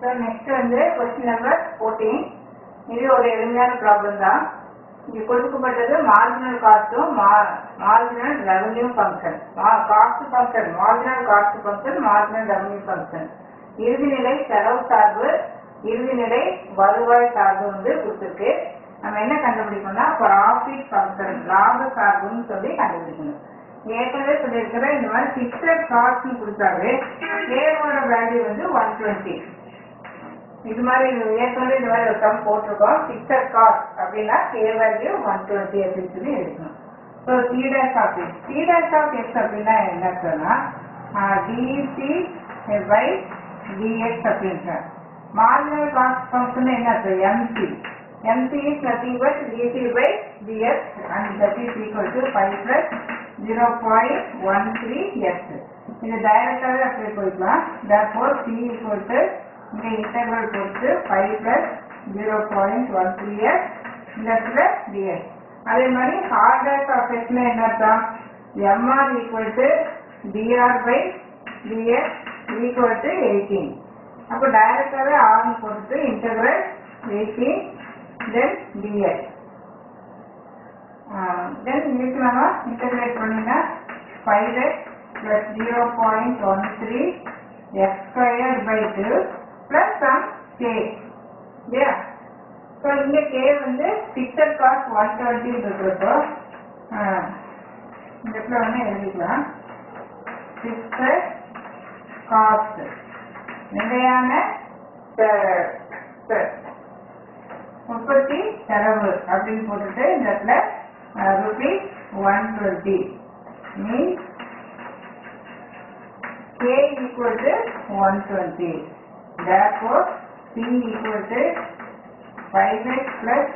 so next வந்து question number fourteen இது ஒரு எளிமையான ப்ராப்ளம் தான் இங்க கொடுக்கப்பட்டது மார்ஜினல் காஸ்ட்டும் marginal revenue function cost function marginal cost function marginal revenue function இறுதிநிலை செலவு சார்பு இறுதிநிலை வருவாய் சார்பு வந்து கொடுத்துருக்கு நம்ம என்ன கண்டுபிடிக்கணும்னா ப்ராஃபிட் ஃபங்க்ஷன் லாப சார்புன்னு சொல்லி கண்டுபிடிக்கணும் ஏற்கனவே சொல்லியிருக்கிற இந்த மாதிரி பிக்சட் காஸ்ட்னு கொடுத்தாவே ஏவோட வேல்யூ வந்து ஒன் டுவெண்ட்டி இது மாதிரி ஏற்கனவே இந்த மாதிரி ஒரு சம் போட்டிருக்கோம் பிக்சட் காஸ்ட் அப்படின்னா கே வேல்யூ ஒன் டுவெண்ட்டி அப்படின்னு சொல்லி எடுக்கணும் so C dash of X C dash of X அப்படின்னா என்ன சொன்னா டிசி பை டிஎக்ஸ் அப்படின்னு மார்ஜினல் காஸ்ட் ஃபங்க்ஷன் என்ன MC MC is nothing but DC by DX and that is equal to five plus zero point one three X இது டைரக்டாகவே apply பண்ணிக்கலாம் therefore C equal to இங்கே integral போட்டு five plus zero point one three X இந்த இடத்துல dx அதே மாதிரி heart days of எக்ஸ்னா என்ன அர்த்தம் MR equal to DR by DX equal to eighteen அப்போ டைரக்டாகவே ஆர்னு போட்டுட்டு integral eighteen then DX then இதுக்கு நம்ம இன்டெகிரேட் பண்ணினா five X plus zero point one three X square by two plus sum K இல்லையா ஸோ இங்கே கே வந்து பிக்சர் காஸ்ட் ஒன் டுவெண்ட்டி இருக்கிறப்போ இந்த இடத்துல வந்து எழுதிக்கலாம் பிக்சர் காஸ்ட் நிலையான செ- செ- உற்பத்தி செலவு அப்படின்னு போட்டுட்டு இந்த இடத்துல rupees one twenty means K equal to one twenty therefore c equal to 5x plus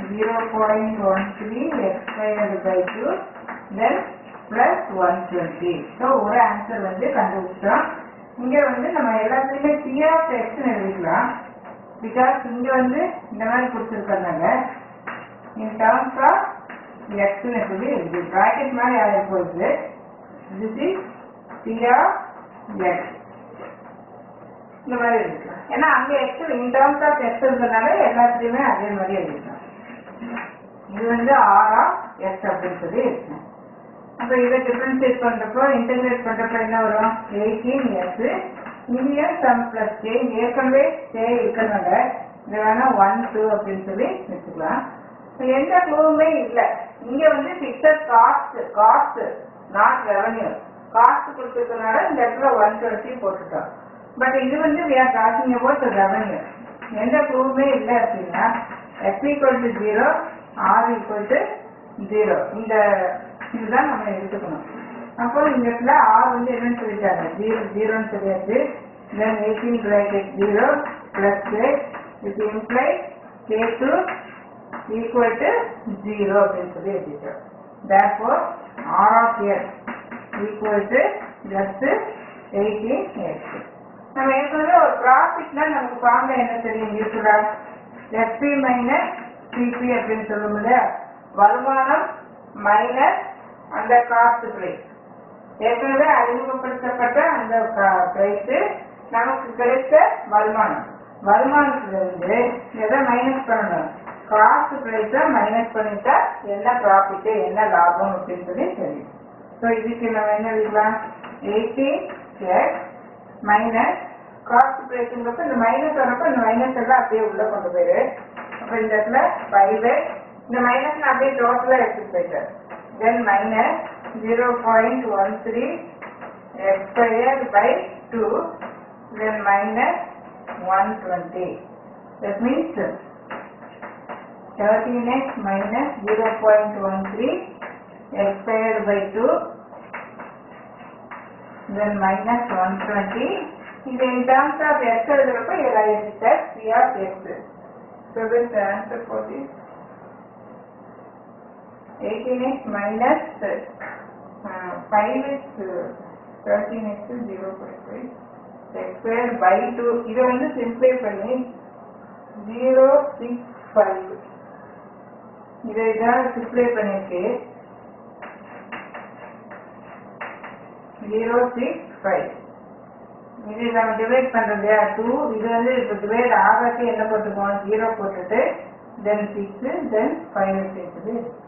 0.13 x squared by 2 then plus 120 so ஒரு ஆன்சர் வந்து கண்டுபிடிச்சோம் இங்க வந்து நம்ம எல்லாத்துலயுமே c of x னு எழுதிக்கலாம் பிகாஸ் இங்க வந்து இந்த மாதிரி கொடுத்துருக்கறதுனால in terms of x னு சொல்லி எழுதி bracket மாதிரி ஆகி போகுது this is c of x இந்த மாதிரி எழுதிக்கலாம் ஏன்னா அங்க X in terms of X இருக்கிறதுனால எல்லாத்துலயுமே அதே மாதிரி எழுதிக்கலாம் இது வந்து ஆர் ஆஃப் எக்ஸ் அப்படின்னு சொல்லி இருக்கணும் அப்ப இதை டிஃபரன்ஷியேட் பண்றப்போ இன்டெகிரேட் பண்றப்போ என்ன வரும் எயிட்டீன் எக்ஸ் இங்கேயும் சம் பிளஸ் கே ஏற்கனவே கே இருக்கிறதுனால இது வேணா ஒன் டூ அப்படின்னு சொல்லி வச்சுக்கலாம் இப்ப எந்த க்ளூவுமே இல்லை இங்க வந்து fixed cost cost not revenue cost கொடுத்துருக்கனால இந்த இடத்துல ஒன் டுவெண்ட்டி போட்டுட்டோம் பட் இது வந்து we are talking about the revenue எந்த ப்ரூஃப்மே இல்லை அப்படின்னா f equal to zero R equal to zero இந்த இதுதான் நம்ம எடுத்துக்கணும் அப்போ இந்த இடத்துல ஆர் வந்து என்னன்னு சொல்லிட்டாங்க ஜீரோ ஜீரோன்னு சொல்லியாச்சு then eighteen bracket zero plus K with imply K two equal to zero அப்படின்னு சொல்லி வச்சுட்டோம் therefore R of S equal to just eighteen X நம்ம ஏற்கனவே ஒரு ப்ராஃபிட்னா நமக்கு ஃபார்ம்ல என்ன தெரியும் யூஸ்வலா எஸ்பி மைனஸ் சிபி அப்படின்னு சொல்லும் இல்லையா வருமானம் மைனஸ் அந்த காஸ்ட் பிரைஸ் ஏற்கனவே அறிமுகப்படுத்தப்பட்ட அந்த பிரைஸ் நமக்கு கிடைத்த வருமானம் வருமானத்துல இருந்து எதை மைனஸ் பண்ணணும் காஸ்ட் பிரைஸை மைனஸ் பண்ணிட்டா என்ன ப்ராஃபிட் என்ன லாபம் அப்படின்னு சொல்லி தெரியும் ஸோ இதுக்கு நம்ம என்ன எழுதலாம் எயிட்டி எக்ஸ் மைனஸ் காஸ்ட் பிரைஸுங்கிறப்ப இந்த மைனஸ் வரப்ப இந்த மைனஸ் எல்லாம் அப்படியே உள்ள கொண்டு போயிரு அப்ப இந்த இடத்துல ஃபைவ் இந்த மைனஸ் நான் அப்படியே டோட்டலா எடுத்துட்டு போயிட்டேன் then minus zero point one three X square by two then minus one twenty that means thirteen X minus zero point one three X square by two then minus 120 இது in terms of x எழுதுறப்ப I that c of x so this the answer for this 18x minus uh, 5x uh, 13x is 0.5 x square by 2 இதை வந்து simplify பண்ணி 065 இதை இதான் simplify பண்ணிருக்கு zero six five இது நம்ம divide பண்றது two இது வந்து இப்போ டிவைட் ஆகாட்டி என்ன போட்டுக்கோம் ஜீரோ போட்டுட்டு தென் சிக்ஸ் தென் ஃபைவ் சேர்க்குது